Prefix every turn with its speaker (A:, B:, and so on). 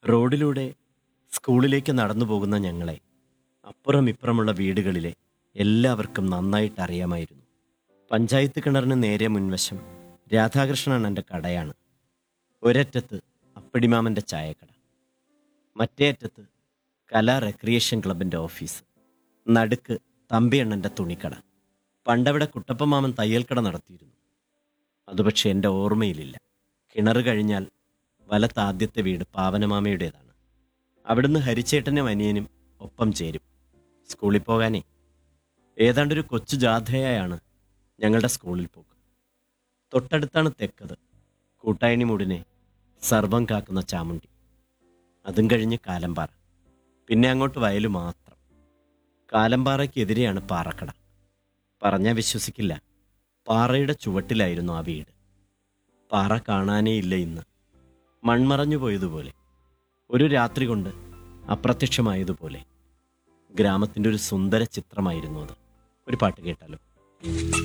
A: റോഡിലൂടെ സ്കൂളിലേക്ക് നടന്നു പോകുന്ന ഞങ്ങളെ അപ്പുറം ഇപ്പുറമുള്ള വീടുകളിലെ എല്ലാവർക്കും നന്നായിട്ട് അറിയാമായിരുന്നു പഞ്ചായത്ത് കിണറിന് നേരെ മുൻവശം രാധാകൃഷ്ണൻ എൻ്റെ കടയാണ് ഒരറ്റത്ത് അപ്പടിമാമൻ്റെ ചായക്കട മറ്റേ അറ്റത്ത് കലാ റെക്രിയേഷൻ ക്ലബിൻ്റെ ഓഫീസ് നടുക്ക് തമ്പിയണ്ണൻ്റെ തുണിക്കട പണ്ടവിടെ കുട്ടപ്പമാമൻ തയ്യൽക്കട നടത്തിയിരുന്നു അത് പക്ഷേ എൻ്റെ ഓർമ്മയിലില്ല കിണർ കഴിഞ്ഞാൽ വലത്ത് ആദ്യത്തെ വീട് പാവനമാമയുടേതാണ് അവിടുന്ന് ഹരിച്ചേട്ടനും അനിയനും ഒപ്പം ചേരും സ്കൂളിൽ പോകാനേ ഏതാണ്ടൊരു കൊച്ചു ജാഥയായാണ് ഞങ്ങളുടെ സ്കൂളിൽ പോക്ക് തൊട്ടടുത്താണ് തെക്കത് കൂട്ടായണി മൂടിനെ സർവം കാക്കുന്ന ചാമുണ്ടി അതും കഴിഞ്ഞ് കാലമ്പാറ പിന്നെ അങ്ങോട്ട് വയല് മാത്രം കാലമ്പാറയ്ക്കെതിരെയാണ് പാറക്കട പറഞ്ഞാൽ വിശ്വസിക്കില്ല പാറയുടെ ചുവട്ടിലായിരുന്നു ആ വീട് പാറ കാണാനേ ഇല്ല ഇന്ന് മൺമറഞ്ഞു പോയതുപോലെ ഒരു രാത്രി കൊണ്ട് അപ്രത്യക്ഷമായതുപോലെ ഗ്രാമത്തിൻ്റെ ഒരു സുന്ദര ചിത്രമായിരുന്നു അത് ഒരു പാട്ട് കേട്ടാലോ